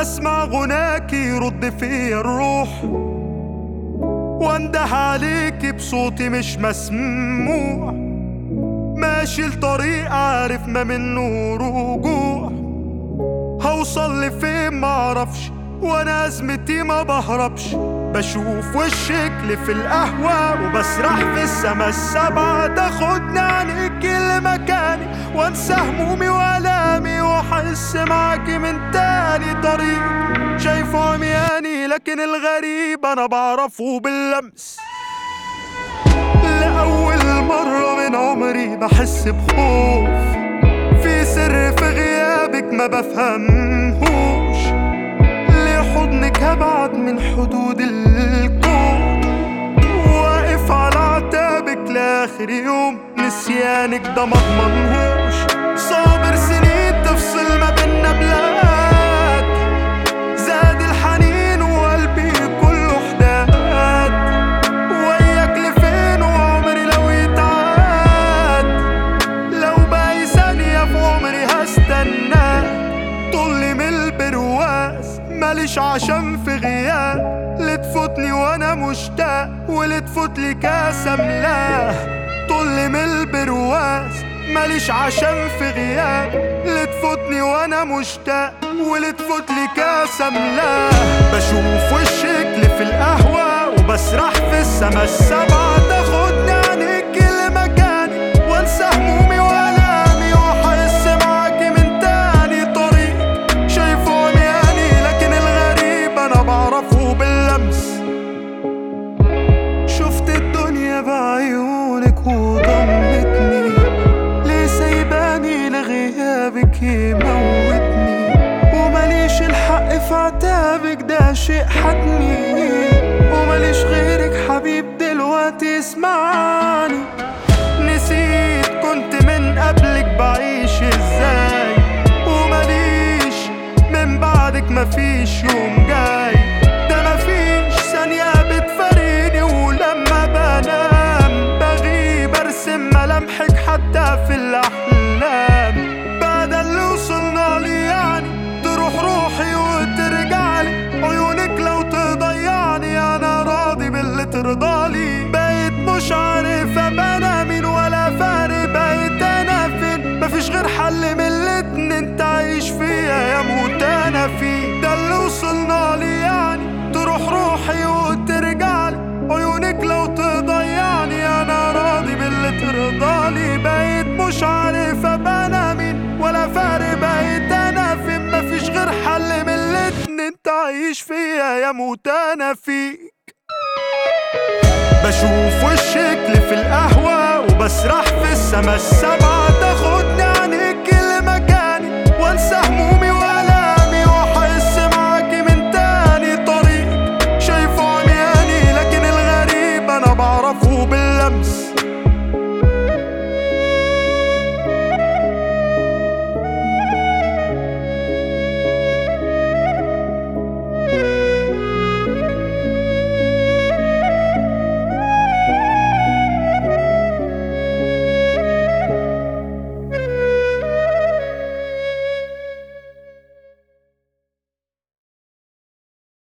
اسمع غناك يرد فيا الروح وانده عليكي بصوتي مش مسموع ماشي لطريق عارف ما منه رجوع هوصل لفين معرفش وانا ازمتي ما بهربش بشوف وشك في القهوة وبسرح في السما السبعة تاخدني عنك لمكاني وانسى همومي والامي واحس معاكي من تاني طريق شايفه عمياني لكن الغريب انا بعرفه باللمس لأول مرة من عمري بحس بخوف في سر في غيابك ما بفهمهوش ليه حضنك هبعد من حدود الكون واقف على عتابك لآخر يوم نسيانك ده مضمنهوش صابر سنين تفصل ما بينا بلاد زاد الحنين وقلبي كله حداد وياك لفين وعمري لو يتعاد لو باقي ثانية في عمري هستناك طلي من البرواز ماليش عشان في غياب لتفوتني وانا مشتاق ولتفوت لي كاس املاه طلي من البرواز ماليش عشان في غياب لتفوتني وانا مشتاق ولتفوت لي كاس املاه بشوف وشك في القهوة وبسرح في السما السبعة تاخدني عنك لمكاني وانسى همومي والامي واحس معاكي من تاني طريق شايفه عمياني لكن الغريب انا بعرفه باللمس شفت الدنيا بعيونك وضمتني ليه سايباني لغيابك يموتني ومليش الحق في عتابك ده شيء حتمي ومليش غيرك حبيب دلوقتي اسمعني نسيت كنت من قبلك بعيش ازاي ومليش من بعدك مفيش يوم جاي ده مفيش ثانية بتفارقني ولما بنام بغيب ارسم ملامحك حتى في الأحلام بعد اللي وصلنا لي يعني تروح روحي وترجعلي عيونك لو تضيعني انا راضي باللي ترضالي بقيت مش عارف ابقى انا مين ولا فارق بقيت انا فين مفيش غير حل من الاتنين تعيش فيها يا موت انا فيه ده اللي وصلنا لي يعني تروح روحي وترجعلي عيونك لو تضيعني انا راضي باللي ترضالي بقيت مش عارف ابقى انا مين ولا فارق بقيت انا فين مفيش غير حل من الاتنين تعيش فيها يا موت انا فيك بشوف وشك في القهوة وبسرح في السما السبعة تاخدني